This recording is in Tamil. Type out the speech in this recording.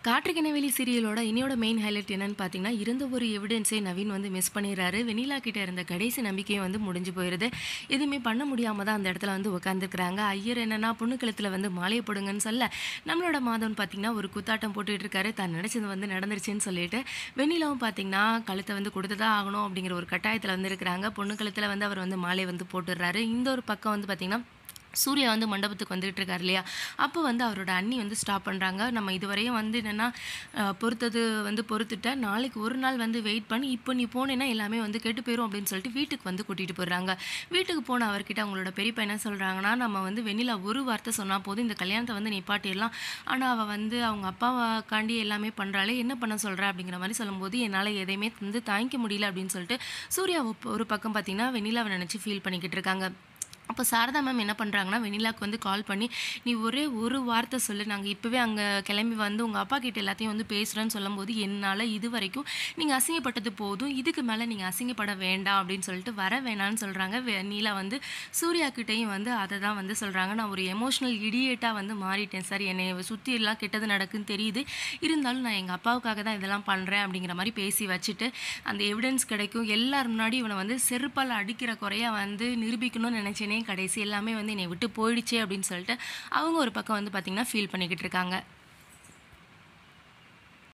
காற்றுக்கிணவெளி சீரியலோட இனியோட மெயின் ஹைலைட் என்னன்னு பார்த்தீங்கன்னா இருந்த ஒரு எவிடன்ஸை நவீன் வந்து மிஸ் பண்ணிடுறாரு வெனிலா கிட்ட இருந்த கடைசி நம்பிக்கையும் வந்து முடிஞ்சு போயிடுது எதுவுமே பண்ண முடியாம தான் அந்த இடத்துல வந்து உட்காந்துருக்குறாங்க ஐயர் என்னன்னா பொண்ணு கழுத்துல வந்து மாலையை போடுங்கன்னு சொல்ல நம்மளோட மாதவன் பார்த்தீங்கன்னா ஒரு குத்தாட்டம் போட்டுட்டு இருக்காரு தான் நினைச்சது வந்து நடந்துருச்சுன்னு சொல்லிட்டு வெண்ணிலாவும் பார்த்தீங்கன்னா கழுத்தை வந்து கொடுத்து தான் ஆகணும் அப்படிங்கிற ஒரு கட்டாயத்தில் வந்து இருக்கிறாங்க பொண்ணு கழுத்தில் வந்து அவர் வந்து மாலை வந்து போட்டுடுறாரு இந்த ஒரு பக்கம் வந்து பார்த்தீங்கன்னா சூர்யா வந்து மண்டபத்துக்கு வந்துகிட்டு இருக்காரு இல்லையா அப்போ வந்து அவரோட அண்ணி வந்து ஸ்டாப் பண்ணுறாங்க நம்ம இதுவரையும் வந்து என்னென்னா பொறுத்தது வந்து பொறுத்துட்ட நாளைக்கு ஒரு நாள் வந்து வெயிட் பண்ணி இப்போ நீ போனேன்னா எல்லாமே வந்து கெட்டு போயிடும் அப்படின்னு சொல்லிட்டு வீட்டுக்கு வந்து கூட்டிகிட்டு போயிடுறாங்க வீட்டுக்கு போன அவர்கிட்ட அவங்களோட பெரியப்பா என்ன சொல்கிறாங்கன்னா நம்ம வந்து வெண்ணிலா ஒரு வார்த்தை சொன்னால் போதும் இந்த கல்யாணத்தை வந்து நிப்பாட்டிடலாம் ஆனால் அவள் வந்து அவங்க அப்பாவாக்காண்டி எல்லாமே பண்ணுறாளே என்ன பண்ண சொல்கிறா அப்படிங்கிற மாதிரி சொல்லும்போது என்னால் எதையுமே வந்து தாங்கிக்க முடியல அப்படின்னு சொல்லிட்டு சூர்யா ஒப்- ஒரு பக்கம் பார்த்தீங்கன்னா வெண்ணிலாவை நினச்சி ஃபீல் பண்ணிக்கிட்டு இருக்காங்க அப்போ சாரதா மேம் என்ன பண்ணுறாங்கன்னா வெண்ணிலாக்கு வந்து கால் பண்ணி நீ ஒரே ஒரு வார்த்தை சொல்லு நாங்கள் இப்போவே அங்கே கிளம்பி வந்து உங்கள் அப்பா கிட்ட எல்லாத்தையும் வந்து பேசுகிறேன்னு சொல்லும்போது என்னால் இது வரைக்கும் நீங்கள் அசிங்கப்பட்டது போதும் இதுக்கு மேலே நீங்கள் அசிங்கப்பட வேண்டாம் அப்படின்னு சொல்லிட்டு வர வேணாம்னு சொல்கிறாங்க வெண்ணிலா வந்து சூர்யா கிட்டேயும் வந்து அதை தான் வந்து சொல்கிறாங்க நான் ஒரு எமோஷ்னல் இடியேட்டாக வந்து மாறிட்டேன் சார் என்னை சுற்றி எல்லாம் கெட்டது நடக்குன்னு தெரியுது இருந்தாலும் நான் எங்கள் அப்பாவுக்காக தான் இதெல்லாம் பண்ணுறேன் அப்படிங்கிற மாதிரி பேசி வச்சுட்டு அந்த எவிடன்ஸ் கிடைக்கும் எல்லார் முன்னாடி இவனை வந்து செருப்பால் அடிக்கிற குறைய வந்து நிரூபிக்கணும்னு நினச்சேனே கடைசி எல்லாமே வந்து என்னை விட்டு போயிடுச்சே அப்படின்னு சொல்லிட்டு அவங்க ஒரு பக்கம் வந்து பார்த்திங்கன்னா ஃபீல் பண்ணிக்கிட்டு இருக்காங்க